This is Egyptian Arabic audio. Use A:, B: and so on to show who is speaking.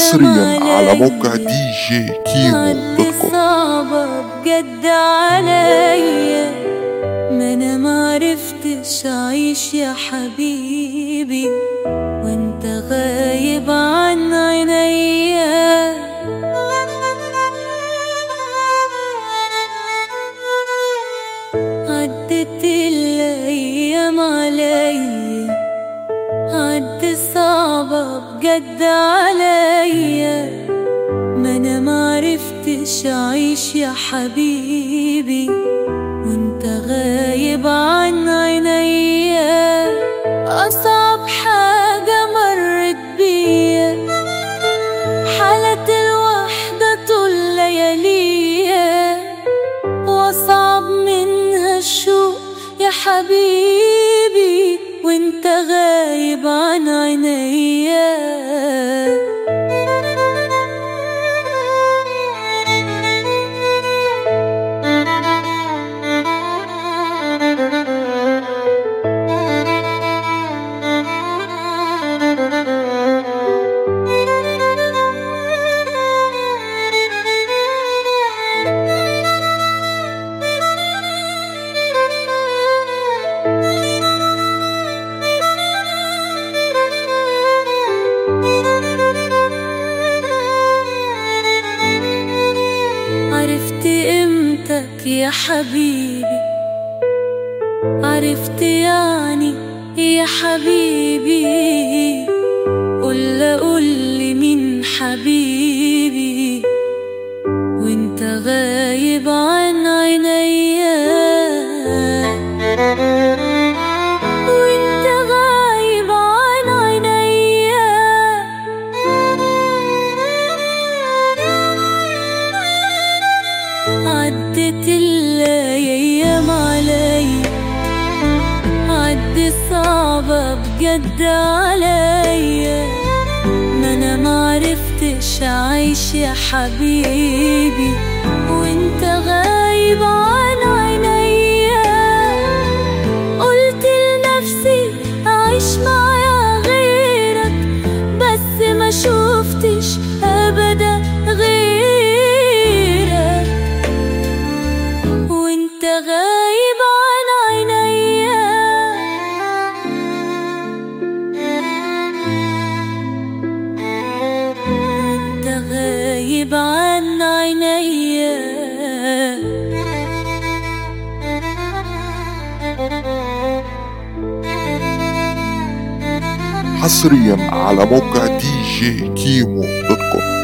A: حصريا على موقع دي جي كيمو دوت كوم
B: صعبة بجد عليا ما انا معرفتش اعيش يا حبيبي وانت غايب عن عينيا عدت الايام عليا عد صعبة بجد عليا ما انا معرفتش اعيش يا حبيبي وانت غايب عن عينيا اصعب حاجة مرت بيا حالة الوحدة طول لياليا واصعب منها الشوق يا حبيبي وانت غايب عن عينيا عرفت قيمتك يا حبيبي عرفت يعني يا حبيبي قول قولي مين حبيبي وانت غايب عن عينيا وانت غايب عن عينيا عدت الايام علي عد صعبة بجد عليا ما انا معرفتش اعيش يا حبيبي وانت غايب عن عينيا قلت لنفسي اعيش معايا غيرك بس ما شفتش ابدا غيرك وانت غايب عن عينيا وانت غايب عن عينيا
A: حصريا على موقع دي جي كيمو دوت كوم